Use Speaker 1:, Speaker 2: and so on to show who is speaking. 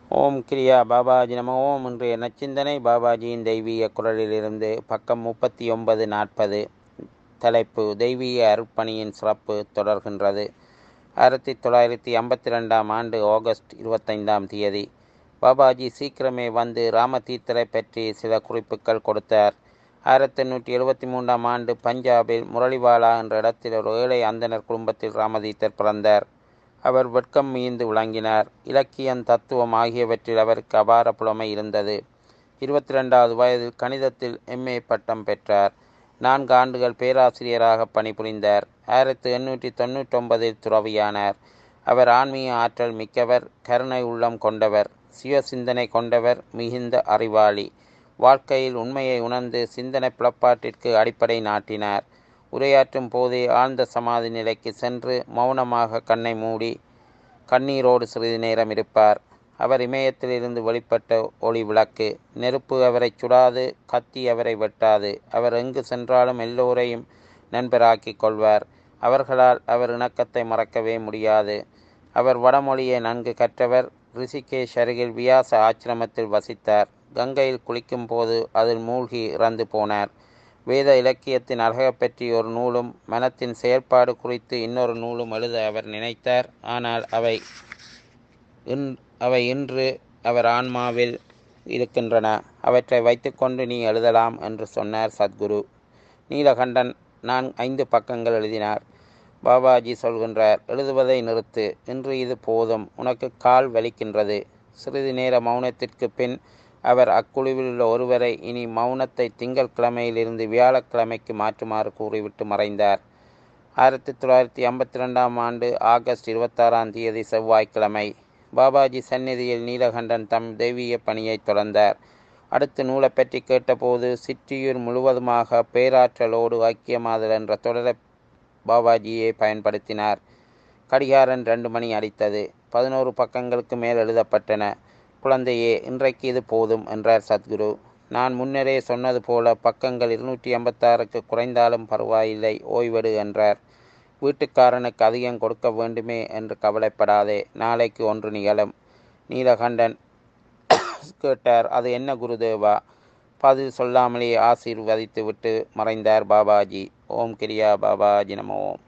Speaker 1: ஓம் கிரியா பாபாஜி நம ஓம் இன்றைய நச்சிந்தனை பாபாஜியின் தெய்வீக குரலிலிருந்து பக்கம் முப்பத்தி ஒன்பது நாற்பது தலைப்பு தெய்வீக அருட்பணியின் சிறப்பு தொடர்கின்றது ஆயிரத்தி தொள்ளாயிரத்தி ஐம்பத்தி ரெண்டாம் ஆண்டு ஆகஸ்ட் இருபத்தைந்தாம் தேதி பாபாஜி சீக்கிரமே வந்து ராமதீர்த்தரை பற்றி சில குறிப்புகள் கொடுத்தார் ஆயிரத்தி எண்ணூற்றி எழுபத்தி மூன்றாம் ஆண்டு பஞ்சாபில் முரளிவாலா என்ற இடத்தில் ஒரு ஏழை அந்தனர் குடும்பத்தில் ராமதீர்த்தர் பிறந்தார் அவர் வெட்கம் மீந்து விளங்கினார் இலக்கியம் தத்துவம் ஆகியவற்றில் அவருக்கு அபார புலமை இருந்தது இருபத்தி ரெண்டாவது வயதில் கணிதத்தில் எம்ஏ பட்டம் பெற்றார் நான்கு ஆண்டுகள் பேராசிரியராக பணிபுரிந்தார் ஆயிரத்தி எண்ணூற்றி தொண்ணூற்றொன்பதில் துறவியானார் அவர் ஆன்மீக ஆற்றல் மிக்கவர் கருணை உள்ளம் கொண்டவர் சுய சிந்தனை கொண்டவர் மிகுந்த அறிவாளி வாழ்க்கையில் உண்மையை உணர்ந்து சிந்தனை புலப்பாட்டிற்கு அடிப்படை நாட்டினார் உரையாற்றும் போதே ஆழ்ந்த சமாதி நிலைக்கு சென்று மௌனமாக கண்ணை மூடி கண்ணீரோடு சிறிது நேரம் இருப்பார் அவர் இமயத்திலிருந்து வெளிப்பட்ட ஒளி விளக்கு நெருப்பு அவரை சுடாது கத்தி அவரை வெட்டாது அவர் எங்கு சென்றாலும் எல்லோரையும் நண்பராக்கி கொள்வார் அவர்களால் அவர் இணக்கத்தை மறக்கவே முடியாது அவர் வடமொழியை நன்கு கற்றவர் ரிஷிகேஷ் அருகில் வியாச ஆசிரமத்தில் வசித்தார் கங்கையில் குளிக்கும் போது அதில் மூழ்கி இறந்து போனார் வேத இலக்கியத்தின் அழகை பற்றி ஒரு நூலும் மனத்தின் செயல்பாடு குறித்து இன்னொரு நூலும் எழுத அவர் நினைத்தார் ஆனால் அவை இன் அவை இன்று அவர் ஆன்மாவில் இருக்கின்றன அவற்றை வைத்துக்கொண்டு நீ எழுதலாம் என்று சொன்னார் சத்குரு நீலகண்டன் நான் ஐந்து பக்கங்கள் எழுதினார் பாபாஜி சொல்கின்றார் எழுதுவதை நிறுத்து இன்று இது போதும் உனக்கு கால் வலிக்கின்றது சிறிது நேர மௌனத்திற்கு பின் அவர் அக்குழுவில் உள்ள ஒருவரை இனி மௌனத்தை திங்கள் கிழமையிலிருந்து வியாழக்கிழமைக்கு மாற்றுமாறு கூறிவிட்டு மறைந்தார் ஆயிரத்தி தொள்ளாயிரத்தி ஐம்பத்தி ரெண்டாம் ஆண்டு ஆகஸ்ட் இருபத்தாறாம் தேதி செவ்வாய்க்கிழமை பாபாஜி சந்நிதியில் நீலகண்டன் தம் தெய்வீக பணியை தொடர்ந்தார் அடுத்து நூலை பற்றி கேட்டபோது சிற்றியூர் முழுவதுமாக பேராற்றலோடு ஐக்கியமாதல் என்ற தொடரை பாபாஜியை பயன்படுத்தினார் கடிகாரன் ரெண்டு மணி அடித்தது பதினோரு பக்கங்களுக்கு மேல் எழுதப்பட்டன குழந்தையே இன்றைக்கு இது போதும் என்றார் சத்குரு நான் முன்னரே சொன்னது போல பக்கங்கள் இருநூற்றி ஐம்பத்தாறுக்கு குறைந்தாலும் பரவாயில்லை ஓய்வெடு என்றார் வீட்டுக்காரனுக்கு அதிகம் கொடுக்க வேண்டுமே என்று கவலைப்படாதே நாளைக்கு ஒன்று நிகழும் நீலகண்டன் கேட்டார் அது என்ன குருதேவா பதில் சொல்லாமலே ஆசீர்வதித்து விட்டு மறைந்தார் பாபாஜி ஓம் கிரியா பாபாஜி நம ஓம்